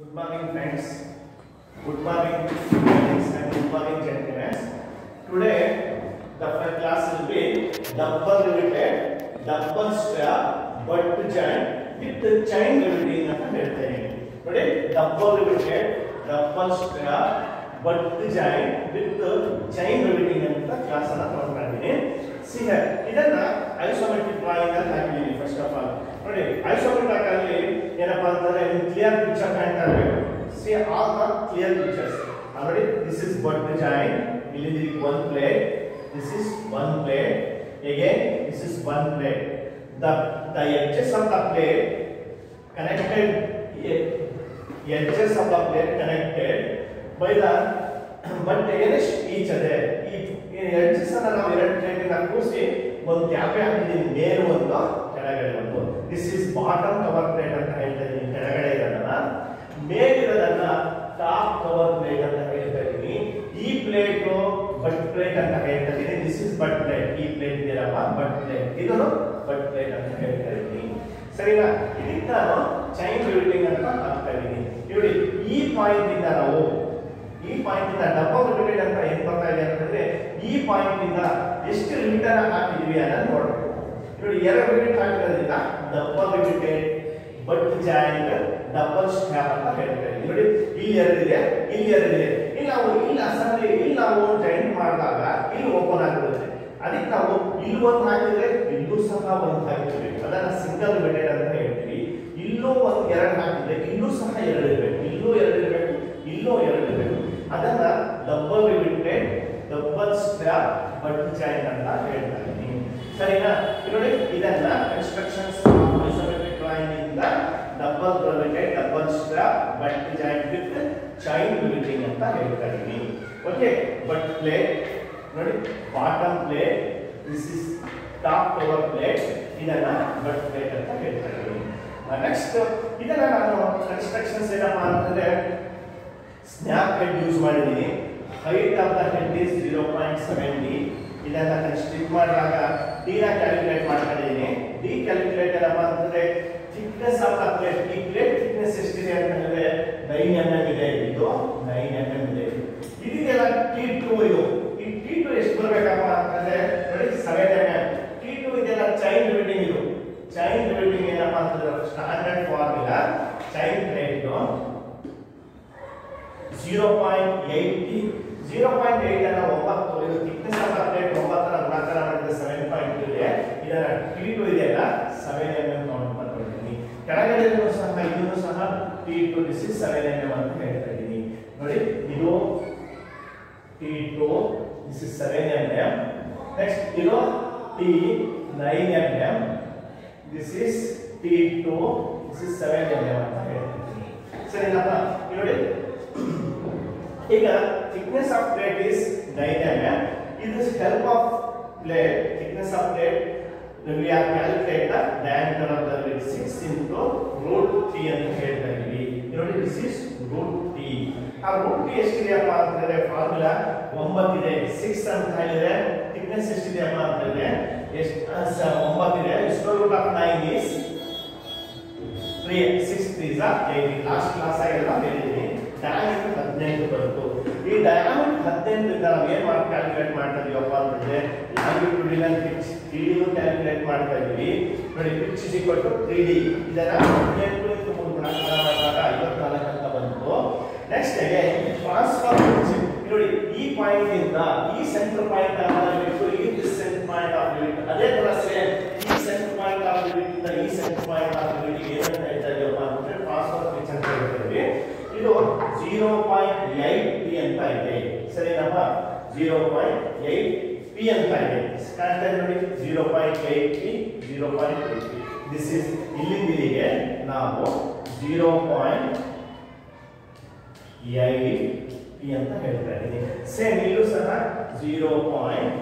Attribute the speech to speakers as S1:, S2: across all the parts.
S1: Good morning, friends. Good morning, ladies and good morning, gentlemen. Today, the first class will be double riveted, double strap, butt joint with chain riveting ಅಂತ ಹೇಳ್ತೇನೆ ನೋಡಿ double riveted double strap butt joint with chain riveting ಅಂತ class ಅನ್ನ ನೋಡ್ತಾ ಇದ್ದೀನಿ C ಇದನ್ನ isometric drawing ಅಂತ ಹಾಕಿದ್ದೀನಿ ಫಸ್ಟ್ ಆಫ್ ಆಲ್ ನೋಡಿ ಐಸೋಮೆಟ್ರಿಕ್ ಅಲ್ಲಿ ಏನಪ್ಪಾ ಅಂತಂದ್ರೆ ಕ್ಲಿಯರ್ ಪಿಕ್ಚರ್ ಕಾಣ್ತಾ ಇರಬೇಕು see all the clear pictures already this is butt joint ಇಲ್ಲಿ one plate this is one plate again this is one plate the the edges of the plate connected e- edges of the plate connected by the but against each other ಈ edges ಅನ್ನ ನಾವು ಎರಡು ಪ್ಲೇಟಿನ ಕೂರಿಸಿ ಒಂದು ಕ್ಯಾಪೆ ಹಾಕಿದ್ದೀನಿ ಮೇಲೆ ಒಂದು ಕೆಳಗಡೆ ಒಂದು this is bottom cover plate ಅಂತ ಹೇಳ್ತಾ ಇದ್ದೀನಿ ಕೆಳಗಡೆ ಇರೋದನ್ನ ಮೇಲಿರೋದನ್ನ ಟಾಪ್ ಕವರ್ ಪ್ಲೇಟ್ ಅಂತ ಹೇಳ್ತಾ ಇದ್ದೀನಿ ಈ ಪ್ಲೇಟ್ ಬಟ್ ಪ್ಲೇಟ್ ಅಂತ ಹೇಳ್ತಾ ಇದ್ದೀನಿ ದಿಸ್ ಇಸ್ ಬಟ್ ಪ್ಲೇಟ್ ಈ ಪ್ಲೇಟ್ ಇದೆಯಲ್ಲಪ್ಪ ಬಟ್ ಪ್ಲೇಟ್ ಇದನ್ನು ಬಟ್ ಪ್ಲೇಟ್ ಅಂತ ಹೇಳ್ತಾ ಇದ್ದೀನಿ ಸರಿನಾ ಇದಕ್ಕೆ ನಾನು ಚೈನ್ ಬಿಲ್ಡಿಂಗ್ ಅಂತ ಹಾಕ್ತಾ ಇದ್ದೀನಿ ನೋಡಿ ಈ ಪಾಯಿಂಟ್ ಇಂದ ನಾವು ಈ ಪಾಯಿಂಟ್ ಇಂದ ಡಬಲ್ ರಿಪೀಟೆಡ್ ಅಂತ ಏನ್ ಬರ್ತಾ ಇದೆ ಅಂತಂದ್ರೆ ಈ ಪಾಯಿಂಟ್ ಇಂದ ಎಷ್ಟು ರಿಪೀಟರ್ ಹಾಕಿದೀವಿ ಅನ್ನೋದು ನೋಡ್ಬೇಕು ನೋಡಿ ಎರಡು ರಿಪೀಟ್ ಹಾಕಿರೋದ್ರಿಂದ double repeated but joint double ಸ್ಟ್ಯಾಪ್ ಅಂತ ಹೇಳ್ತಾ ಇದ್ದೀವಿ ನೋಡಿ ಇಲ್ಲಿ ಎರಡಿದೆ ಇಲ್ಲಿ ಎರಡಿದೆ ಇಲ್ಲಿ ನಾವು ಇಲ್ಲಿ ಅಸೆಂಬ್ಲಿ ಇಲ್ಲಿ ನಾವು ಜಾಯಿಂಟ್ ಮಾಡಿದಾಗ ಇಲ್ಲಿ ಓಪನ್ ಆಗಿರುತ್ತೆ ಅದಕ್ಕೆ ನಾವು ಇಲ್ಲಿ ಒಂದು ಹಾಕಿದ್ರೆ ಇಲ್ಲೂ ಸಹ ಒಂದು ಹಾಕಿರ್ಬೇಕು ಅದನ್ನ ಸಿಂಗಲ್ ರಿಪೀಟೆಡ್ ಅಂತ ಹೇಳ್ತೀವಿ ಇಲ್ಲೂ ಒಂದು ಎರಡು ಹಾಕಿದ್ರೆ ಇಲ್ಲೂ ಸಹ ಎರಡು ಇರಬೇಕು ಇಲ್ಲೂ ಎರಡು ಇರಬೇಕು ಇಲ್ಲೂ ಎರಡು ಇರಬೇಕು ಅದನ್ನ double riveted double strap butt joint ಅಂತ ಹೇಳ್ತಾ ಇದ್ದೀನಿ ಸರಿನಾ ಇಲ್ಲಿ ನೋಡಿ ಇದನ್ನ ಕನ್ಸ್ಟ್ರಕ್ಷನ್ಸ್ ಐಸೋಮೆಟ್ರಿಕ್ ಡ್ರಾಯಿಂಗ್ ಇಂದ double riveted double strap butt joint with chain riveting ಅಂತ ಹೇಳ್ತಾ ಇದ್ದೀನಿ ಓಕೆ ಬಟ್ ಪ್ಲೇಟ್ ನೋಡಿ bottom plate this is top cover plate ಇದನ್ನ ಬಟ್ ಪ್ಲೇಟ್ ಅಂತ ಹೇಳ್ತಾ ಇದ್ದೀನಿ ನೆಕ್ಸ್ಟ್ ಇದನ್ನ ನಾನು ಕನ್ಸ್ಟ್ರಕ್ಷನ್ಸ್ ಏನಪ್ಪ ಅಂತಂದ್ರೆ ಸ್ನ್ಯಾಪ್ ಹೆಡ್ ಯೂಸ್ ಮಾಡಿದ್ದೀನಿ height of the head is zero point seventy ಇದನ್ನ ಕನ್ಸ್ಟ್ರಿಕ್ಟ್ ಮಾಡಿದಾಗ ಡಿನ ಕ್ಯಾಲ್ಕುಲೇಟ್ ಮಾಡ್ಕೊಂಡಿದ್ದೀನಿ ಡಿ ಕ್ಯಾಲ್ಕುಲೇಟ್ ಏನಪ್ಪ ಅಂತಂದ್ರೆ ಥಿಕ್ನೆಸ್ ಆಫ್ ದ ಪ್ಲೇಟ್ ಈ ಪ್ಲೇಟ್ ಥಿಕ್ನೆಸ್ ಎಷ್ಟಿದೆ ಅಂತಂದ್ರೆ ನೈನ್ ಎಮ್ ಎಂ ಇದೆ ಇದು ನೈನ್ ಎಮ್ ಎಂ ಇದೆ ಇದಕ್ಕೆಲ್ಲ ಟಿ ಟು ಇದು ಈ ಟಿ ಟು ಎಷ್ಟು ಬರ್ಬೇಕಪ್ಪ ಅಂತಂದ್ರೆ ನೋಡಿ seven M M T two ಇದೆಲ್ಲ ಚೈನ್ ರಿಬಿಟಿಂಗ್ ಇದು ಚೈನ್ ರಿಬಿಟಿಂಗ್ ಏನಪ್ಪ ಅಂತಂದ್ರೆ standard formula chain plate zero point eighty zero point eight ಅನ್ನ ಒಂಬತ್ತು ಇದು ಥಿಕ್ನೆಸ್ ಆಫ್ ಪ್ಲೇಟ್ ಒಂಬತ್ತರ ಗುಣಾಕಾರ ಮಾಡಿದ್ರೆ ಸೆವೆನ್ ಪಾಯಿಂಟ್ ಇದೆ ಇದರ ಟಿ ಟು ಇದೆಯಲ್ಲ ಸೆವೆನ್ ಎಮ್ ಎಂ ಕೌಂಟ್ ಮಾಡ್ಕೊಂಡಿದ್ದೀನಿ ಕೆಳಗಡೆ ಸಹ ಇದನ್ನು ಸಹ T two this is seven M M ಅಂತ ಹೇಳ್ತಾ ಇದ್ದೀನಿ ನೋಡಿ ಇದು T two this is seven M M next ಇದು T nine M M this is T two this is seven M M ಅಂತ ಹೇಳ್ತಿದ್ದೀನಿ ಸರಿನಪ್ಪ ಇಲ್ಲಿ ನೋಡಿ ಈಗ thickness of plate is 9 mm. In this help of plate, thickness of plate, then we are calculate the diameter of the lid 6 into root t ಅಂತ ಹೇಳ್ತಾ ಇದೀವಿ ನೋಡಿ this is root T ಆ ರೂಟ್ ಟಿ ಎಷ್ಟಿದೆಯಪ್ಪ ಅಂತಂದ್ರೆ formula ಒಂಬತ್ತಿದೆ six ಅಂತ ಹೇಳಿದ್ರೆ thickness ಎಷ್ಟಿದೆಯಪ್ಪ ಅಂತಂದ್ರೆ ಎಷ್ಟು ಒಂಬತ್ತಿದೆ square root of nine is three six threes eighty last class ಆಗೆಲ್ಲ ಹೇಳಿದ್ದೀನಿ ಡಯಾಮೀಟರ್ ಹದಿನೆಂಟು ಬಂತು ಈ ಡಯಾಮೀಟರ್ ಹದಿನೆಂಟರಿಂದ ನಾವು ಏನು ಮಾಡಿ ಕ್ಯಾಲ್ಕುಲೇಟ್ ಮಾಡ್ತಾ ಇದೀವಪ್ಪ ಅಂತಂದ್ರೆ longitudinal pitch three D calculate ಮಾಡ್ತಾ ಇದೀವಿ ನೋಡಿ pitch is equal to three D ಇದನ್ನ ಹದಿನೆಂಟು ಇಂಟು ಮೂರು ಗುಣಾಕಾರ ಮಾಡಿದಾಗ ಐವತ್ನಾಲ್ಕು ಅಂತ ಬಂತು ನೆಕ್ಸ್ಟ್ ಟ್ರಾನ್ಸ್ಫರ್ ಪಿಚ್ ನೋಡಿ ಈ ಪಾಯಿಂಟ್ ಇಂದ ಈ ಸೆಂಟರ್ ಪಾಯಿಂಟ್ ಆಗಬೇಕು ಈ ಸೆಂಟರ್ ಪಾಯಿಂಟ್ ಆಗಬೇಕು ಅದೇ ತರ ಸೇಮ್ ಈ ಸೆಂಟರ್ ಪಾಯಿಂಟ್ ಆಗಬೇಕು ಈ ಸೆಂಟರ್ ಪಾಯಿಂಟ್ ಆಗಬೇಕು ಏನಂತ ಹೇಳ್ತಾ ಇದೀವಪ್ಪ ಅಂದ್ರೆ ಟ್ರಾನ್ಸ್ಫರ್ ಪಿಚ್ ಅಂತ ಹೇಳ್ತೀವಿ ಇದು ಜೀರೋ ಪಾಯಿಂಟ್ ಏಟ್ ಪಿ ಅಂತ ಇದೆ ಸರಿನಪ್ಪ ಜೀರೋ ಪಾಯಿಂಟ್ ಏಟ್ ಪಿ ಅಂತ ಇದೆ ಕಾಣ್ತಾ ಇದೆ ನೋಡಿ zero point eight P zero point eight P this is ಇಲ್ಲಿಂದ ಇಲ್ಲಿಗೆ ನಾವು ಜೀರೋ ಪಾಯಿಂಟ್ ಏಟ್ ಪಿ ಅಂತ ಹೇಳ್ತಾ ಇದ್ದೀನಿ ಸೇಮ್ ಇಲ್ಲೂ ಸಹ ಜೀರೋ ಪಾಯಿಂಟ್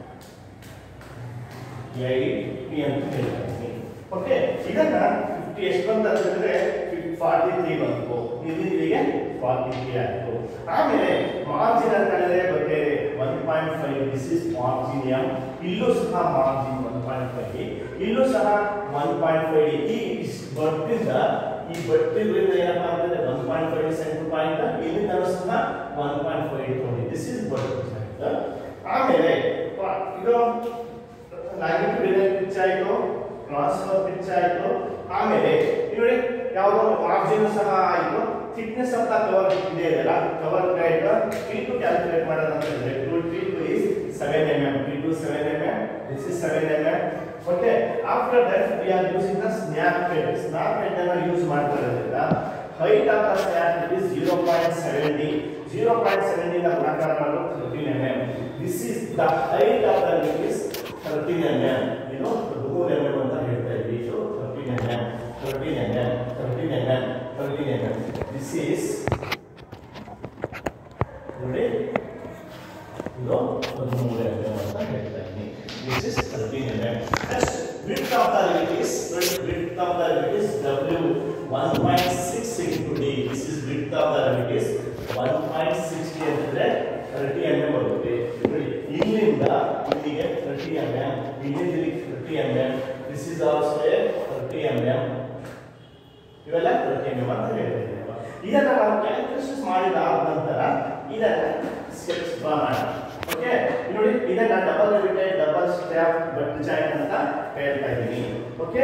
S1: ಏಟ್ ಪಿ ಅಂತ ಹೇಳ್ತಾ ಇದ್ದೀನಿ ಓಕೆ ಇದನ್ನ ಫಿಫ್ಟಿ ಎಷ್ಟು ಬಂತ ಅಂತಂದ್ರೆ ಫಾರ್ಟಿ ತ್ರೀ ಬಂತು ಇಲ್ಲಿಗೆ ಫಾರ್ಟಿ ತ್ರೀ ಆಯಿತು ಆಮೇಲೆ ಮಾರ್ಜಿನ್ ಅಂತ ಹೇಳಿದ್ರೆ ಬಗ್ಗೆ one point five this is margin M ಇಲ್ಲೂ ಸಹ ಮಾರ್ಜಿನ್ ಒನ್ ಪಾಯಿಂಟ್ ಫೈವ್ ಇಲ್ಲೂ ಸಹ ಒನ್ ಪಾಯಿಂಟ್ ಫೈವ್ ಈ ಬರ್ತಿಂದ ಈ ಬಟ್ಟಿದ್ರಿಂದ ಏನಪ್ಪಾ ಅಂತಂದ್ರೆ ಒನ್ ಪಾಯಿಂಟ್ ಫೈವ್ ಮಾರ್ಜಿನ್ ಸಹ ಆಯಿತು ಥಿಕ್ನೆಸ್ ಆಫ್ ದ ಕವರ್ ಇದೆ ಇದೆಯಲ್ಲ cover guide t to calculate ಮಾಡೋದು ಅಂತ ಹೇಳಿದ್ರೆ two t two is seven m m t two seven m m this is seven m m okay after that we are using the strap plate strap plate ಅನ್ನು use ಮಾಡ್ತಾ ಇರೋದ್ರಿಂದ height of the strap plate is zero point seventy zero point seventy ಗುಣಾಕಾರ ಮಾಡೋದು thirteen m m this is the height of the lip is thirteen m m ಏನು ಮೂರು m m ಅಂತ ಹೇಳ್ತಾ ಇದ್ವಿ ಇದು thirteen m m thirteen m m thirteen m m thirteen m m this is ನೋಡಿ ಇದು ಹದಿಮೂರು ಎಮ್ ಎಮ್ ಅಂತ ಹೇಳ್ತಾ ಇದ್ದೀನಿ this is thirteen m m next width of the lit is width of the lit is ಡಬ್ಲ್ಯೂ one point six into d this is width of the lit is one point sixty ಅಂತಂದ್ರೆ thirty m m ಬರುತ್ತೆ ನೋಡಿ ಇಲ್ಲಿಂದ ಇಲ್ಲಿಗೆ thirty m m ಇಲ್ಲಿಂದ ಇಲ್ಲಿಗೆ thirty m m this is also a thirty m m ಇವೆಲ್ಲ thirty m m ಅಂತ ಹೇಳ್ತಾ ಇದ್ದೀವಿ ಇದನ್ನ ನಾವು ಕ್ಯಾಲ್ಕುಲೇಷನ್ಸ್ ಮಾಡಿದ ನಂತರ ಇದನ್ನ ಸ್ಕೆಚ್ ಡ್ರಾ ಮಾಡೋಣ ಓಕೆ ನೋಡಿ ಇದನ್ನ double riveted double strap butt joint ಅಂತ ಹೇಳ್ತಾ ಇದ್ದೀನಿ ಓಕೆ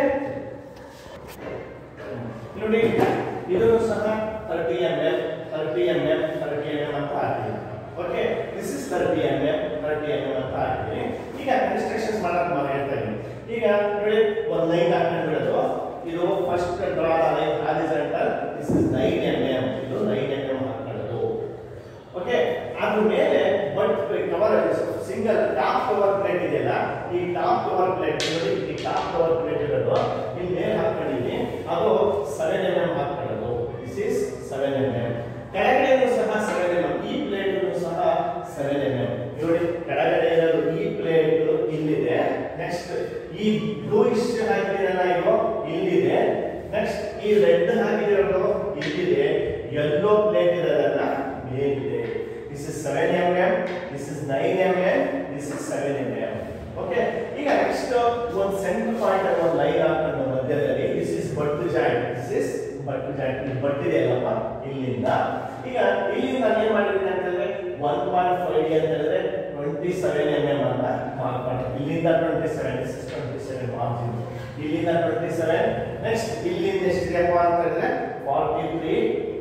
S1: ನೋಡಿ ಇದನ್ನು ಸಹ thirty m l thirty m l thirty m l ಅಂತ ಹಾಕಿದ್ದೀನಿ okay this is thirty m l thirty m l ಅಂತ ಹಾಕಿದ್ದೀನಿ ಈಗ ಕನ್ಸ್ಟ್ರಕ್ಷನ್ಸ್ ಮಾಡಕ್ ನಾವು ಹೇಳ್ತಾ ಇದ್ದೀನಿ ಈಗ ನೋಡಿ ಒಂದು ಲೈನ್ ಹಾಕೊಂಡು ಬಿಡೋದು ಇದು first draw line horizontal this is nine m m ಇದು ನೈನ್ ಎಮ್ ಎಮ್ ಹಾಕೊಳ್ಳೋದು ಓಕೆ ಅದ್ರ ಮೇಲೆ butt cover single top cover plate ಇದೆಯಲ್ಲ ಈ ಟಾಪ್ ಕವರ್ ಪ್ಲೇಟ್ ನೋಡಿ ಈ ಟಾಪ್ ಕವರ್ ಪ್ಲೇಟ್ ಇರೋದು ಇಲ್ಲಿ ಮೇಲೆ ಹಾಕೊಂಡಿದ್ದೀನಿ ಅದು ಸೆವೆನ್ ಎಮ್ ಎಮ್ ಹಾಕೊಳ್ಳೋದು this is seven m m ಕೆಳಗಡೆನೂ ಸಹ ಸೆವೆನ್ ಎಮ್ ಎಮ್ ಈ ಪ್ಲೇಟ್ ಸಹ ಸೆವೆನ್ ಎಮ್ ಎಮ್ ನೋಡಿ ಕೆಳಗಡೆ ಇರೋದು ಈ ಪ್ಲೇಟ್ ಇಲ್ಲಿದೆ ನೆಕ್ಸ್ಟ್ ಈ ಬ್ಲೂ ಇಸ್ಟ್ ಹಾಕಿದ್ದೀರಲ್ಲ ಇದು ಇಲ್ಲಿದೆ ನೆಕ್ಸ್ಟ್ ಈ ರೆಡ್ ಹಾಕಿದಿರೋದು ಇಲ್ಲಿದೆ ಯೆಲ್ಲೋ ಪ್ಲೇಟ್ ಇರೋದಲ್ಲ ಮೇಲಿದೆ this is seven m m this is nine m m this is seven m m okay ಈಗ ನೆಕ್ಸ್ಟ್ ಒಂದು ಸೆಂಟರ್ ಪಾಯಿಂಟ್ ಅಲ್ಲಿ ಒಂದು ಲೈನ್ ಹಾಕೊಂಡು ಮಧ್ಯದಲ್ಲಿ this is butt joint this is butt joint ಇಲ್ಲಿ ಬಟ್ ಇದೆಯಲ್ಲಪ್ಪ ಇಲ್ಲಿಂದ ಈಗ ಇಲ್ಲಿಂದ ನಾನು ಏನ್ ಮಾಡಿದ್ದೀನಿ ಅಂತಂದ್ರೆ ಒನ್ ಪಾಯಿಂಟ್ ಫೈವ್ ಡಿ ಅಂತ ಹೇಳಿದ್ರೆ ಟ್ವೆಂಟಿ ಸೆವೆನ್ ಎಮ್ ಎಮ್ ಅಂತ ಮಾರ್ಕ್ ಮಾಡಿ ಇಲ್ಲಿಂದ twenty seven this is twenty seven margin ಇಲ್ಲಿಂದ ಟ್ವೆಂಟಿ ಸೆವೆನ್ ನೆಕ್ಸ್ಟ್ ಇಲ್ಲಿಂದ ಎಷ್ಟಿದೆಯಪ್ಪ ಅಂತ ಹೇಳಿದ್ರೆ forty three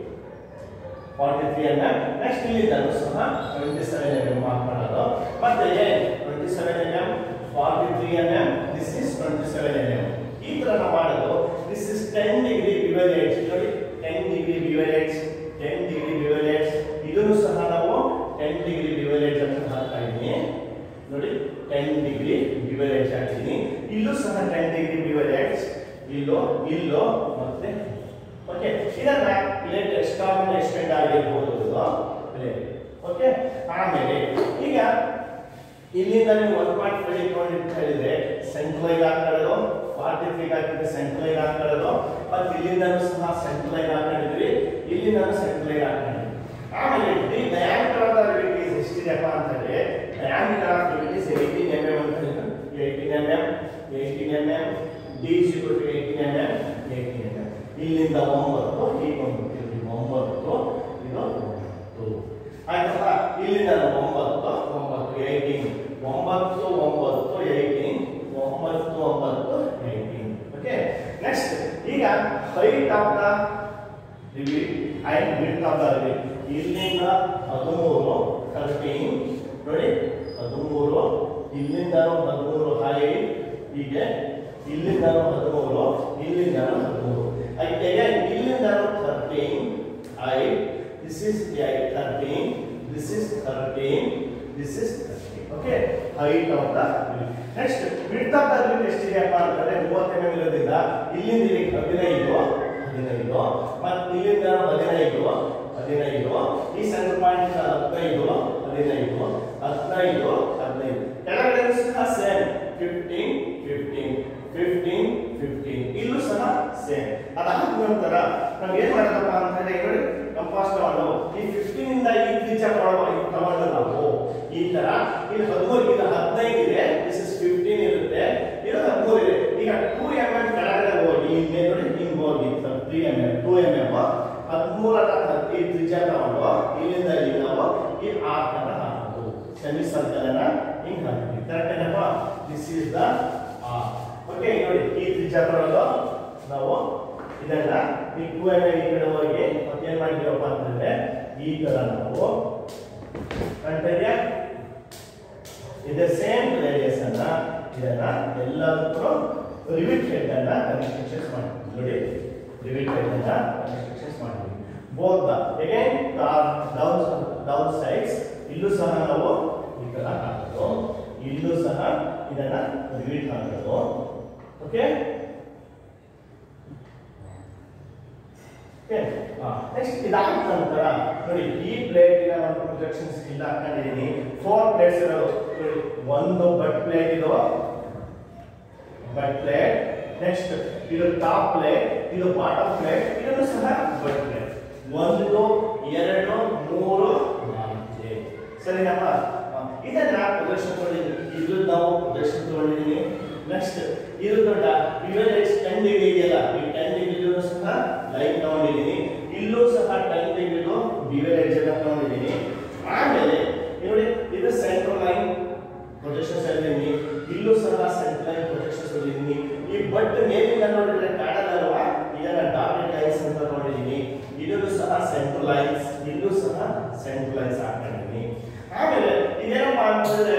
S1: forty three m m next ಇಲ್ಲಿಂದಲೂ ಸಹ twenty seven m m mark ಮಾಡೋದು ಮತ್ತೆ twenty seven m m forty three m m this is twenty seven m m ಈ ತರ ನಾವು ಮಾಡೋದು this is ten degree bevelets ನೋಡಿ ten degree ಬಿವಲೇಟ್ಸ್ ten degree bevelets ಇದನ್ನು ಸಹ ನಾವು ಟೆನ್ ಡಿಗ್ರಿ ಬಿವಲೇಟ್ಸ್ ಅಂತ ಹಾಕ್ತಾ ಇದ್ದೀನಿ ನೋಡಿ ಟೆನ್ ಡಿಗ್ರಿ ಬಿವಲೇಟ್ಸ್ ಹಾಕ್ತೀನಿ ಇಲ್ಲೂ ಸಹ ಟೆನ್ ಡಿಗ್ರಿ ಬಿವಲೇಟ್ಸ್ ಇಲ್ಲೋ ಇಲ್ಲೋ ಮತ್ತೆ ಓಕೆ ಇದನ್ನ ಪ್ಲೇಟ್ ಎಕ್ಸ್ಟ್ರಾಮಿನ ಎಕ್ಸ್ಟೆಂಡ್ ಆಗಿರ್ಬೋದು ಪ್ಲೇಟ್ ಓಕೆ ಆಮೇಲೆ ಈಗ ಇಲ್ಲಿಂದ ನೀವು ಒನ್ ಪಾಯಿಂಟ್ ಫೈವ್ ಇಟ್ಕೊಂಡು ಅಂತ ಹೇಳಿದ್ರೆ ಸೆಂಟ್ರಲೈನ್ ಹಾಕೊಳ್ಳೋದು ಫಾರ್ಟಿ ತ್ರೀಗೆ ಹಾಕಿದ್ರೆ ಸೆಂಟ್ರಲೈನ್ ಹಾಕೊಳ್ಳೋದು ಮತ್ತೆ ಇಲ್ಲಿಂದನೂ ಸಹ ಸೆಂಟ್ರಲೈನ್ ಹಾಕೊಂಡಿದ್ವಿ ಇಲ್ಲಿಂದನೂ ಸೆಂಟ್ರಲೈನ್ ಹಾಕೊಂಡಿದ್ವಿ ಆಮೇಲೆ d diameter of the rivets ಎಷ್ಟಿದೆಯಪ್ಪ ಅಂತ ಹೇಳಿ diameter of rivets eighteen m m ಅಂತ ಹೇಳಿದ್ರು eighteen m m eighteen m m d is equal to eighteen m m eighteen m m ಇಲ್ಲಿಂದ ಒಂಬತ್ತು ಈಗ ಒಂಬತ್ತು ಇಲ್ಲಿ ಒಂಬತ್ತು ಇದು ಒಂಬತ್ತು ಆಯ್ತಪ್ಪ ಇಲ್ಲಿಂದ ಒಂಬತ್ತು ಒಂಬತ್ತು ಏಯ್ಟೀನ್ ಒಂಬತ್ತು ಒಂಬತ್ತು ಏಯ್ಟೀನ್ ಒಂಬತ್ತು ಒಂಬತ್ತು ಏಯ್ಟೀನ್ ಓಕೆ ನೆಕ್ಸ್ಟ್ ಈಗ height of the rivet and width of the rivet ಇಲ್ಲಿಂದ ಹದಿಮೂರು ಥರ್ಟೀನ್ ನೋಡಿ ಹದಿಮೂರು ಇಲ್ಲಿಂದನೂ ಹದಿಮೂರು ಹೈಟ್ ಹೀಗೆ ಇಲ್ಲಿಂದನೂ ಹದಿಮೂರು ಇಲ್ಲಿಂದನೂ ಹದಿಮೂರು again ಇಲ್ಲಿಂದನೂ thirteen height this is thirteen this is thirteen this is thirteen okay height of the next width of the rivet ಎಷ್ಟಿದೆಯಪ್ಪ ಅಂತಂದ್ರೆ ಮೂವತ್ತು ಎಮ್ ಇರೋದ್ರಿಂದ ಇಲ್ಲಿಂದ ಇಲ್ಲಿಗೆ ಹದಿನೈದು ಹದಿನೈದು ಮತ್ತು ಇಲ್ಲಿಂದ ಹದಿನೈದು ಹದಿನೈದು ಈ ಸೆಂಟರ್ ಪಾಯಿಂಟ್ ಹದಿನೈದು ಹದಿನೈದು ಹದಿನೈದು ಹದಿನೈದು ಕೆಳಗಡೆ ಸಹ same fifteen fifteen fifteen fifteen ಇಲ್ಲೂ ಸಹ ಸೇಮ್ ಅದಾದ ನಂತರ ನಾವು ಏನ್ ಮಾಡೋದಪ್ಪ ಅಂತ ಹೇಳಿ ನೋಡಿ ಕಂಪಾಸ್ ತಗೊಂಡು ಈ ಫಿಫ್ಟೀನ್ ಇಂದ ಈ ತ್ರಿಜ್ಯ ಕೊಡುವ ತಗೊಂಡು ನಾವು ಈ ತರ ಇಲ್ಲಿ ಹದಿಮೂರು ಇದು ಹದಿನೈದು ಇದೆ ದಿಸ್ ಇಸ್ ಫಿಫ್ಟೀನ್ ಇರುತ್ತೆ ಇದು ಹದಿಮೂರು ಇದೆ ಈಗ ಟೂ ಎಮ್ ಎಂ ಕೆಳಗಡೆ ಹೋಗಿ ಇಲ್ಲಿ ನೋಡಿ ಹಿಂಗ್ ಹೋಗಿ three m m two m m ಹದಿಮೂರರ ಈ ತ್ರಿಜ್ಯ ತಗೊಂಡು ಇಲ್ಲಿಂದ ಇಲ್ಲಿ ನಾವು ಈ ಆರ್ಕ್ ಅನ್ನ ಹಾಕೋದು ಸೆಮಿ ಸರ್ಕಲ್ ಅನ್ನ ಹಿಂಗ್ ಹಾಕ್ತೀವಿ ಕರೆಕ್ಟ್ ಏನಪ್ಪ this is the arc okay ನೋಡಿ ಈ ತ್ರಿಜ್ಯ ತಗೊಳ್ಳೋದು ನಾವು ಇದನ್ನ ಈ ಟೂ ಅಂಡ್ ಈ ಕಡೆ ಹೋಗಿ ಮತ್ತೇನ್ ಮಾಡಿದೀವಪ್ಪ ಅಂತಂದ್ರೆ ಈ ತರ ನಾವು ಕಾಣ್ತಾ ಇದೆಯಾ ಇದೆ ಸೇಮ್ ರೇಡಿಯಸ್ ಅನ್ನ ಇದನ್ನ ಎಲ್ಲದಕ್ಕೂ ರಿವಿಟ್ ಹೆಡ್ ಅನ್ನ ಕನ್ಸ್ಟ್ರಕ್ಷನ್ಸ್ ಮಾಡ್ತೀವಿ ನೋಡಿ ರಿವಿಟ್ ಹೆಡ್ ಅನ್ನ ಕನ್ಸ್ಟ್ರಕ್ಷನ್ಸ್ ಮಾಡ್ತೀವಿ both again down down sides ಇಲ್ಲೂ ಸಹ ನಾವು ಈ ತರ ಹಾಕೋದು ಇಲ್ಲೂ ಸಹ ಇದನ್ನ ರಿವಿಟ್ ಹಾಕೋದು ಓಕೆ ನೆಕ್ಸ್ಟ್ ಇದಾದ ನಂತರ ನೋಡಿ ಈ ಪ್ಲೇಟ್ ನ ಒಂದು ಪ್ರೊಜೆಕ್ಷನ್ಸ್ ಇಲ್ಲ ಹಾಕೊಂಡಿದ್ದೀನಿ ಫೋರ್ ಪ್ಲೇಟ್ಸ್ ಇರೋದು ನೋಡಿ ಒಂದು ಬಟ್ ಪ್ಲೇಟ್ ಇದು ಬಟ್ ಪ್ಲೇಟ್ ನೆಕ್ಸ್ಟ್ ಇದು ಟಾಪ್ ಪ್ಲೇಟ್ ಇದು ಬಾಟಮ್ ಪ್ಲೇಟ್ ಇದನ್ನು ಸಹ ಬಟ್ ಪ್ಲೇಟ್ ಒಂದು ಎರಡು ಮೂರು ನಾಲ್ಕು ಸರಿನಪ್ಪ ಹ. ಇದನ್ನ ಪ್ರೊಜೆಕ್ಷನ್ ತಗೊಂಡಿದ್ದೀನಿ ಇದು ನಾವು ಪ್ರೊಜೆಕ್ಷನ್ ತಗೊಂಡಿದ್ದೀನಿ ನೆಕ್ಸ್ಟ್ ಇದು ದೊಡ್ಡ ಇವೆಲ್ಲ ಟೆನ್ ಡಿಗ್ರಿ ಇದೆಯಲ್ಲ ಈ ಟೆನ್ ಡಿಗ್ರಿ ಸಹ ಲೈನ್ ತಗೊಂಡಿದ್ದೀನಿ ಇಲ್ಲೂ ಸಹ ಟೆನ್ ಡಿಗ್ರಿ ಬಿವೆಲ್ ಎಡ್ಜ್ ಅನ್ನ ತಗೊಂಡಿದ್ದೀನಿ ಆಮೇಲೆ ಇಲ್ಲಿ ನೋಡಿ ಇದು ಸೆಂಟ್ರಲ್ ಲೈನ್ ಪ್ರೊಜೆಕ್ಷನ್ಸ್ ಹೇಳಿದ್ದೀನಿ ಇಲ್ಲೂ ಸಹ ಸೆಂಟ್ರಲ್ ಲೈನ್ ಪ್ರೊಜೆಕ್ಷನ್ಸ್ ಹೇಳಿದ್ದೀನಿ ಈ ಬಟ್ ನೇಮಿಂಗ್ ನೋಡಿದ್ರೆ ಕಾಣಲ್ಲಲ್ವಾ ಇದನ್ನ ಡಾಟೆಡ್ ಲೈನ್ಸ್ ಅಂತ ನೋಡಿದ್ದೀನಿ ಇದನ್ನು ಸಹ ಸೆಂಟ್ರಲ್ ಲೈನ್ಸ್ ಇಲ್ಲೂ ಸಹ ಸೆಂಟ್ರಲ್ ಲೈನ್ಸ್ ಹಾಕೊಂಡಿದ್ದೀನಿ ಆಮೇಲೆ ಇದೇನಪ್ಪ ಅಂತಂದ್ರೆ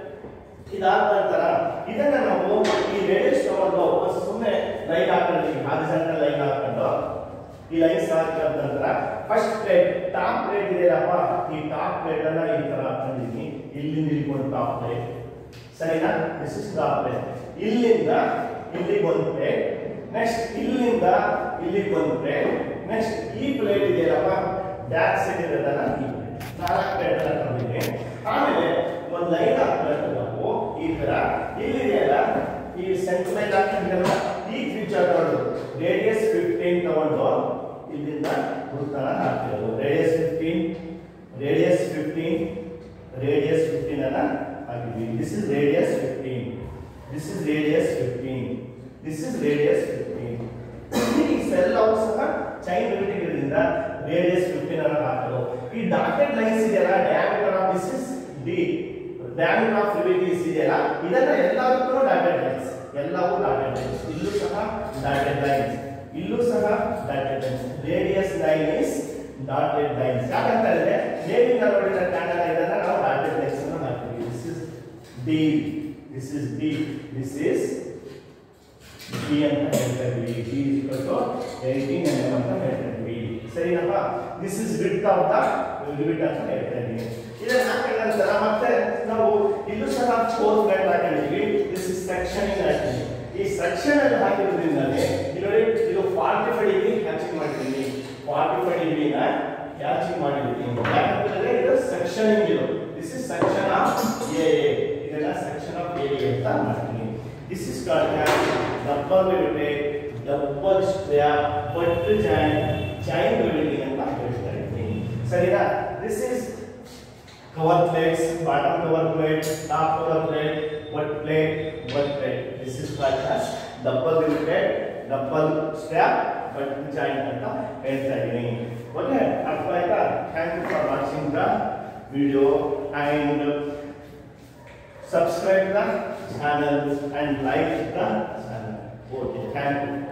S1: ಇದಾದ ನಂತರ ಇದನ್ನ ನಾವು ಈ ರೇಡಿಯಸ್ ತಗೊಂಡು ಸುಮ್ಮನೆ ಲೈನ್ ಹಾಕೊಂಡಿದ್ದೀವಿ ಹಾರಿಜಾಂಟಲ್ ಲೈನ್ ಹಾಕೊಂಡು ಈ ಲೈನ್ಸ್ ಹಾಕಿದ ನಂತರ ಫಸ್ಟ್ ಪ್ಲೇಟ್ ಟಾಪ್ ಪ್ಲೇಟ್ ಇದೆಯಲ್ಲಪ್ಪ ಈ ಟಾಪ್ ಪ್ಲೇಟ್ ಅನ್ನ ಈ ತರ ಹಾಕೊಂಡಿದ್ದೀನಿ ಇಲ್ಲಿಂದ ಇಲ್ಲಿಗೊಂದು ಟಾಪ್ ಪ್ಲೇಟ್ ಸರಿನಾ ದಿಸ್ ಇಸ್ ಟಾಪ್ ಪ್ಲೇಟ್ ಇಲ್ಲಿಂದ ಇಲ್ಲಿಗೆ ಒಂದು ಪ್ಲೇಟ್ ನೆಕ್ಸ್ಟ್ ಇಲ್ಲಿಂದ ಇಲ್ಲಿಗೆ ಒಂದು ಪ್ಲೇಟ್ ನೆಕ್ಸ್ಟ್ ಈ ಪ್ಲೇಟ್ ಇದೆಯಲ್ಲಪ್ಪ ಬ್ಯಾಕ್ ಸೈಡ್ ಇರೋದನ್ನ ಈ plate. ನಾಲ್ಕು ಪ್ಲೇಟ್ ಅನ್ನ ತಂದಿದ್ದೀನಿ ಆಮೇಲೆ ಒಂದು ಲೈನ್ ಹಾಕ್ಬೇಕು ನಾವು ಈ ತರ ಇಲ್ಲಿದೆಯಲ್ಲ ಈ ಸೆಂಟರ್ ಲೈನ್ ಹಾಕಿದ್ರಲ್ಲ ಈ ತ್ರಿಜ್ಯ ತಗೊಂಡು ರೇಡಿಯಸ್ ಫಿಫ್ಟೀನ್ ತಗೊಂಡು ಇಲ್ಲಿಂದ ವೃತ್ತನ ಹಾಕ್ತಿರೋದು radius fifteen radius fifteen radius fifteen ಅನ್ನ ಹಾಕಿದ್ವಿ this is radius fifteen this is radius fifteen this is radius fifteen ಇವೆಲ್ಲವೂ ಸಹ ಚೈನ್ ರಿಲೇಟಿವ್ ಇರೋದ್ರಿಂದ ರೇಡಿಯಸ್ ಫಿಫ್ಟೀನ್ ಅನ್ನ ಹಾಕೋದು ಈ ಡಾಟೆಡ್ ಲೈನ್ಸ್ ಇದೆಯಲ್ಲ diameter of this is d diameter of relatives ಇದೆಯಲ್ಲ ಇದನ್ನ ಎಲ್ಲದಕ್ಕೂ ಡಾಟೆಡ್ ಲೈನ್ಸ್ ಎಲ್ಲವೂ ಡಾಟೆಡ್ ಲೈನ್ಸ್ ಇಲ್ಲೂ ಸಹ ಡಾಟೆಡ್ ಲೈನ್ಸ್ ಇಲ್ಲೂ ಸಹ dotted lines radius line is dotted lines ಯಾಕಂತ ಹೇಳಿದ್ರೆ ನೇಮಿಂಗ್ ನೋಡಿದ ಕಾಣಲ್ಲ ಇದನ್ನ ನಾವು ಡಾಟೆಡ್ ಲೈನ್ಸ್ ಅನ್ನು ಹಾಕ್ತೀವಿ this is d this is d this is d ಅಂತ ಹೇಳ್ತಾ ಇದ್ವಿ d is equal to eighteen m ಅಂತ ಹೇಳ್ತಾ ಇದ್ವಿ ಸರಿನಪ್ಪ this is width of the limit ಅಂತ ಹೇಳ್ತಾ ಇದ್ವಿ ಇದನ್ನ ಹಾಕಿದ ನಂತರ ಮತ್ತೆ ನಾವು ಇಲ್ಲೂ ಸಹ ಫೋರ್ ಪ್ಲೇಟ್ ಹಾಕೊಂಡಿದ್ವಿ ದಿಸ್ ಇಸ್ ಸೆಕ್ಷನಿಂಗ್ ಹಾಕಿದ್ವಿ ಈ ಸೆಕ್ಷನ್ ಅಲ್ಲಿ ಹಾಕಿರೋದ್ರಿಂದಾನೆ ಇಲ್ಲಿ ನೋಡಿ ಇದು ಫಾರ್ಟಿ ಫೈವ್ ಡಿಗ್ರಿ ಹ್ಯಾಚಿಂಗ್ ಮಾಡಿದ್ದೀನಿ ಫಾರ್ಟಿ ಫೈವ್ ಡಿಗ್ರಿನ ಹ್ಯಾಚಿಂಗ್ ಮಾಡಿದ್ದೀನಿ ಯಾಕಂತಂದ್ರೆ ಇದು ಸೆಕ್ಷನಿಂಗ್ ಇದು this is section of a ಇದೆಲ್ಲ ಸೆಕ್ಷನ್ ಆಫ್ ಎ ಅಂತ ಮಾಡ್ತೀನಿ This is called as double riveted, double strap, butt joint, joint riveting ಅಂತ ಹೇಳ್ತಾ ಇದ್ದೀನಿ ಸರಿನಾ this is cover plates bottom cover plate top cover plate butt plate butt plate this is called as double riveted double strap butt joint ಅಂತ ಹೇಳ್ತಾ ಇದ್ದೀನಿ okay ಅರ್ಥ ಆಯ್ತಾ thank you for watching the video and subscribe the channel and like the channel. Okay, thank you.